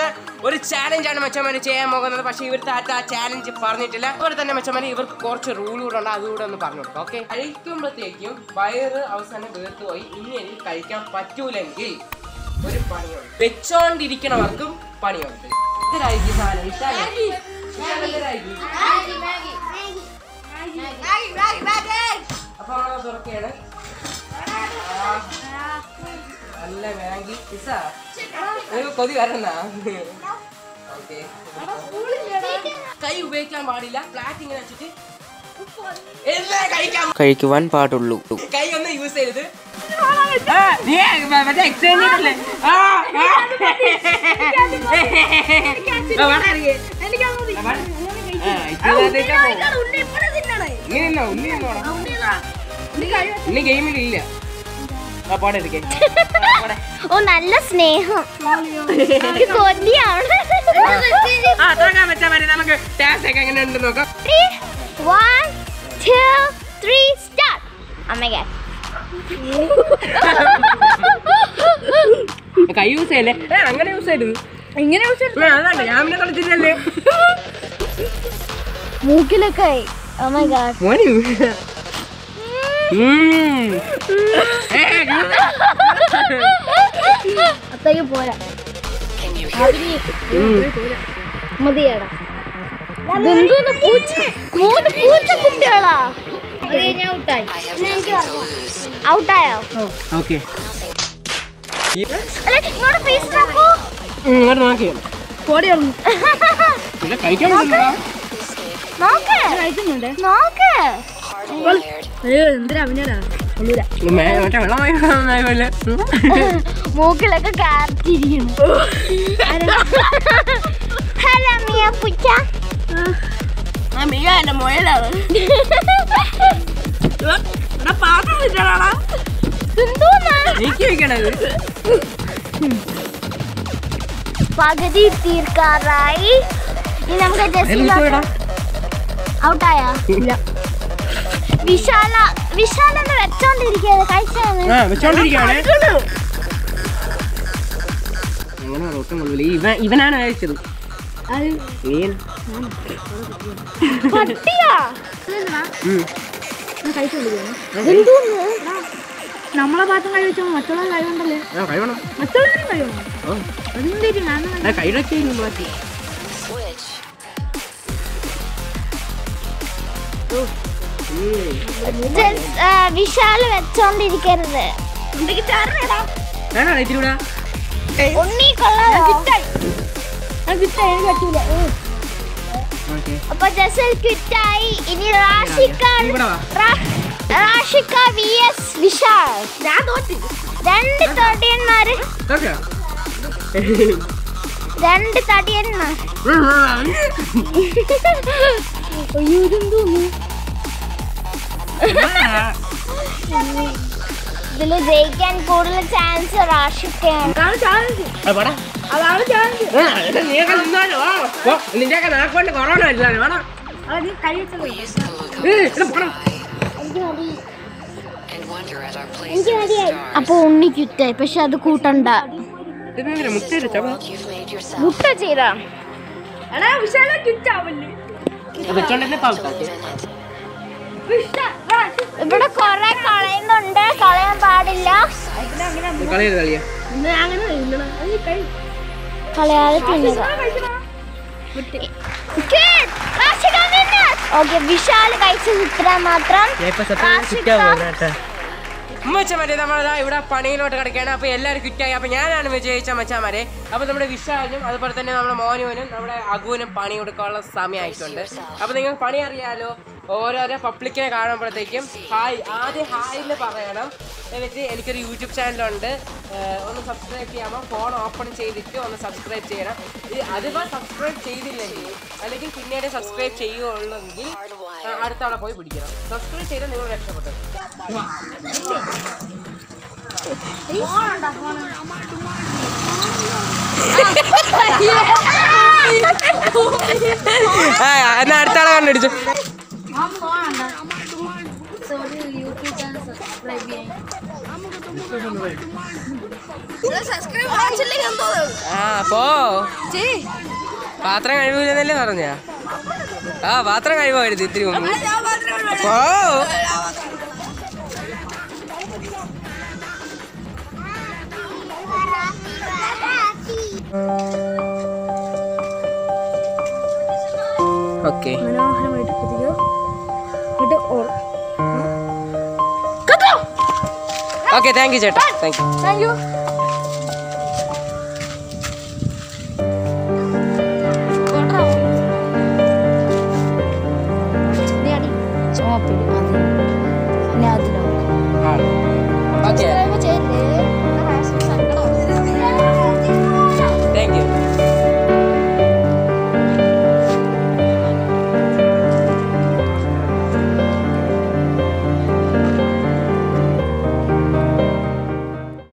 ഒരു ചാലഞ്ച് ആണ് മച്ചന്മാര് ചെയ്യാൻ പോകുന്നത് പക്ഷെ ഇവർക്ക് ആയിട്ട് ആ ചാലഞ്ച് പറഞ്ഞിട്ടില്ല അതുപോലെ തന്നെ മച്ചന്മാര് ഇവർക്ക് കുറച്ച് റൂൾ കൂടെ ഉണ്ട് അതുകൂടെ ഒന്ന് പറഞ്ഞു കൊടുക്കും ഓക്കെ കഴിക്കുമ്പോഴത്തേക്കും വയറ് അവസാനം വീർത്ത് പോയി ഇനി എനിക്ക് കഴിക്കാൻ പറ്റൂലെങ്കിൽ ഒരു പണിയുണ്ട് വെച്ചോണ്ടിരിക്കണവർക്കും പണിയുണ്ട് ഇതിലായിരിക്കും സാധനം വിശാലം. വിശാലം എന്തിനായിരിക്കും? അപ്പൊ നമ്മളത് തുറക്കുകയാണ് ആ, നല്ല മാഗി പിസ്സ നിനക്ക് കൊതി വരണ്ട ഓക്കെ കൈ ഉപയോഗിക്കാൻ പാടില്ല ഫ്ലാറ്റ് ഇങ്ങനെ വെച്ചിട്ട് എല്ലാം കഴിക്കാൻ കഴിക്കുവാൻ പാടുള്ളൂ കൈ ഒന്ന് യൂസ് ചെയ്ത് ആ, നീ മറ്റേ exchange ചെയ്തല്ലേ? ആ, ആ. ആ, വേണ്ട എനിക്ക്. ആ, വേണ്ട. ആ, ഇതിനകത്തേക്കാ പോകും. ഇങ്ങനെ നിന്നോ, ഉണ്ണി നിന്നോടാ. ഉണ്ണി ഗെയിമിലില്ല ആ പോടെ എടുക്കേ ഓ നല്ല സ്നേഹം എനിക്ക് കൊതിയാണ് ആ തുടങ്ങാൻ വെച്ചാൽ മതി നമുക്ക് ടാസ് ഒക്കെ എങ്ങനെ ഉണ്ട് നോക്കാം വൺ ടു ത്രീ സ്റ്റാർട്ട് അമ്മ കൈ യൂസ് ചെയ്യല്ലേ ഏ, അങ്ങനെ യൂസ് ചെയ്തത് ഇങ്ങനെ യൂസ് ചെയ്തു അതാണ് ഞാൻ പിന്നെ കളിച്ചില്ലല്ലേ മൂക്കിലൊക്കെ ഓ മൈ ഗാഡ് മോനു അത്തേക്ക് പോരാ മതിയാടാ ഇതെന്തോന്ന് പൂച്ച മൂന്ന് പൂച്ച കുട്ടികളാ ഔട്ടായോ ഓക്കെ അല്ല ഇങ്ങോട്ട് പീസ് നോക്കൂ ഇങ്ങോട്ട് നോക്കി പിന്നെ കഴിക്കാൻ പറ്റില്ല നോക്ക് നോക്ക് മറ്റേ വെള്ളം വാങ്ങിക്കോല്ലേ മൂക്കിലൊക്കെ കാത്തിരിക്കുന്നു ഹലോ മിയ പുച്ച എന്തോന്നാ നീക്കി വെക്കണത് പകുതി തീർക്കാറായി ഇനി നമുക്ക് ജസ്റ്റ് ഔട്ടായ വിശാല വിശാല എന്ന് വെച്ചോണ്ടിരിക്കുന്നത് കഴിച്ചാണ് ആ വെച്ചോണ്ടിരിക്കുകയാണ് അങ്ങനെ ഒട്ടും കൊള്ളില്ല ഇവൻ ഇവനാണ് കഴിച്ചത് നീ പട്ടിയാ ഉം. എന്തോന്ന് നമ്മളെ ഭാഗത്തും കഴിവെച്ചോ മറ്റുള്ള കഴിവുണ്ടല്ലേ ആ കഴിവണം മറ്റുള്ളവരും കഴിവണം ഓ എന്തിരി ഞാൻ ആ കൈയിടൊക്കെ മാറ്റി ജസ്- ആ, വിശാല് വെച്ചോണ്ടിരിക്കരുത് വേണോ ഇത്തിരി കൂടെ ഉണ്ണി കൊള്ളാമോ ഓക്കെ അപ്പൊ ജസൽ ക്വിറ്റായി ഇനി റാഷിക്ക ഇവിടെ വാ റാ- റാഷിക്ക വി എസ് വിശാൽ ഞാൻ തോറ്റി രണ്ട് തടിയന്മാര് ഓക്കെ രണ്ട് തടിയന്മാർ അയ്യോ ഇതെന്തോന്നു ഇതില് ജയിക്കാൻ കൂടുതൽ ചാൻസ് റാഷിക്കയാണ് അതാണ് ചാൻസ് നിന്റെയൊക്കെ നാക്കൊണ്ട് കൊറോണ ഇല്ലാതെ വേണം അത് നീ കഴിവെച്ചത് എനിക്ക് മതിയായി അപ്പൊ ഉണ്ണി ക്വിറ്റായി പക്ഷെ അത് കൂട്ടണ്ട മുട്ടേര് ചവ മുട്ട ചെയ്താ എടാ വിശാല കിറ്റാവല്ലേ വെച്ചോണ്ടെന്നെ പാവത്താക്കി ഇവിടെ കൊറേ കളയുന്നുണ്ട് കളയാൻ പാടില്ല കളിയത് കളിയാ അങ്ങനെ തിന്നണം അത് നീ കഴി കളയാതെ തിന്നുക ഓക്കെ വിശാല് കഴിച്ചത് ഇത്ര മാത്രം റാഷിക്ക മച്ചമാരെ നമ്മളതാ ഇവിടെ പണിയിലോട്ട് കിടക്കുകയാണ് അപ്പൊ എല്ലാവരും ക്വിറ്റായി അപ്പൊ ഞാനാണ് വിജയിച്ച മച്ചാമാരെ അപ്പൊ നമ്മുടെ വിശാലിനും അതുപോലെ തന്നെ നമ്മുടെ മോനുവിനും നമ്മുടെ അഗുവിനും പണി കൊടുക്കാനുള്ള സമയമായിട്ടുണ്ട് അപ്പൊ നിങ്ങൾക്ക് പണി അറിയാലോ ഓരോരോ പബ്ലിക്കിനെ കാണുമ്പോഴത്തേക്കും ഹായ് ആദ്യം ഹായിൽ പറയണം എന്നിട്ട് എനിക്കൊരു യൂട്യൂബ് ചാനലുണ്ട് ഏഹ് ഒന്ന് സബ്സ്ക്രൈബ് ചെയ്യാമോ ഫോൺ ഓപ്പൺ ചെയ്തിട്ട് ഒന്ന് സബ്സ്ക്രൈബ് ചെയ്യണം ഇത് അഥവാ സബ്സ്ക്രൈബ് ചെയ്തില്ലെങ്കിൽ അല്ലെങ്കിൽ പിന്നീട് സബ്സ്ക്രൈബ് ചെയ്യുകയുള്ളെങ്കിൽ ആ, അടുത്ത ആളെ പോയി പിടിക്കണം സബ്സ്ക്രൈബ് ചെയ്താൽ നിങ്ങൾ രക്ഷപ്പെട്ടു എന്നാ അടുത്ത ആളെ കണ്ടുപിടിച്ചു ആ പോ പാത്രം കഴിവൂലെന്നല്ലേ പറഞ്ഞ ആ പാത്രം കഴിവായിരുന്നു ഇത്തിരി മുമ്പ് പോ ഓക്കെ മനോഹരമായിട്ട് കുതിരോ എന്നിട്ട് ഓൾ ഓക്കെ താങ്ക് യു ചേട്ടാ താങ്ക് യു താങ്ക് യു